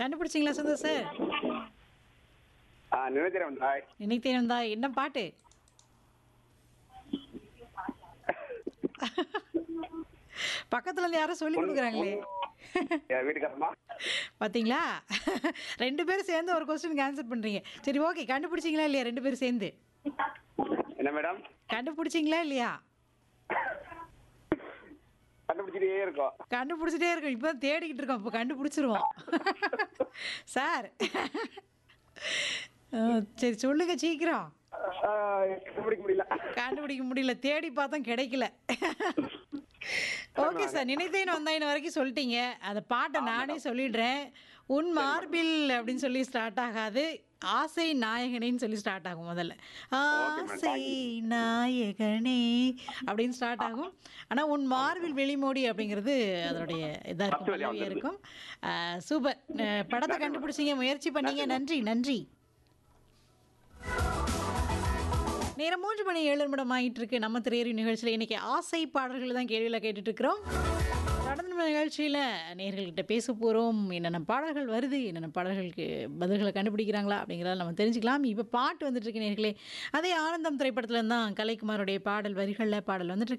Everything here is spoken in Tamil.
கண்டுபிடிச்சிங்களா சந்தோஷ் சார் ஆ நினைக்கிறேன் தாய் நினைத்தேன் தான் என்ன பாட்டு பக்கத்துல இருந்து யாரும் சொல்லி கொடுக்குறாங்களே என் வீட்டுக்காரமா பாத்தீங்களா ரெண்டு பேரும் சேர்ந்து ஒரு கொஸ்டினுக்கு ஆன்சர் பண்றீங்க சரி ஓகே கண்டுபிடிச்சிங்களா இல்லையா ரெண்டு பேரும் சேர்ந்து என்ன மேடம் கண்டுபிடிச்சிங்களா இல்லையா கண்டுபிடிச்சிட்டே இருக்கோம் கண்டுபிடிச்சிட்டே இருக்கோம் இப்போ தேடிக்கிட்டு இருக்கோம் இப்போ கண்டுபிடிச்சிருவோம் சார் அஹ், சரி சொல்லுங்க சீக்கிரம் ஆ, கண்டுபிடிக்க முடியல கண்டுபிடிக்க முடியல தேடி பார்த்தோம் கிடைக்கல ஓகே சார் நினைத்தேன் வந்தாயின் வரைக்கும் சொல்லிட்டீங்க அந்த பாட்டை நானே சொல்லிடுறேன் உன் மார்பில் அப்படின்னு சொல்லி ஸ்டார்ட் ஆகாது ஆசை நாயகனேன்னு சொல்லி ஸ்டார்ட் ஆகும் முதல்ல ஆசை நாயகனே அப்படின்னு ஸ்டார்ட் ஆகும் ஆனால் உன் மார்பில் வெளிமோடி அப்படிங்கிறது அதனுடைய இதாக இருக்கும் First வழியா பல்லவியா வந்துருது. இருக்கும் சூப்பர் படத்தை கண்டுபிடிச்சீங்க முயற்சி பண்ணீங்க நன்றி நன்றி நேரம் மூன்று மணி ஏழு நிமிடம் ஆயிட்டு இருக்கு நம்ம திரையறி நிகழ்ச்சியில் இன்னைக்கு ஆசை பாடல்கள் தான் கேள்வியில் கேட்டுட்டு இருக்கிறோம் கடந்த நம்ம நிகழ்ச்சியில் நேர்கள்கிட்ட பேச போகிறோம் என்னென்ன பாடல்கள் வருது என்னென்ன பாடல்களுக்கு பதில்களை கண்டுபிடிக்கிறாங்களா அப்படிங்கிறத நம்ம தெரிஞ்சுக்கலாம் இப்போ பாட்டு வந்துட்டு இருக்கு நேர்களே அதே ஆனந்தம் திரைப்படத்துல தான் கலைக்குமாருடைய பாடல் வரிகளில் பாடல் வந்துட்டு இருக்கு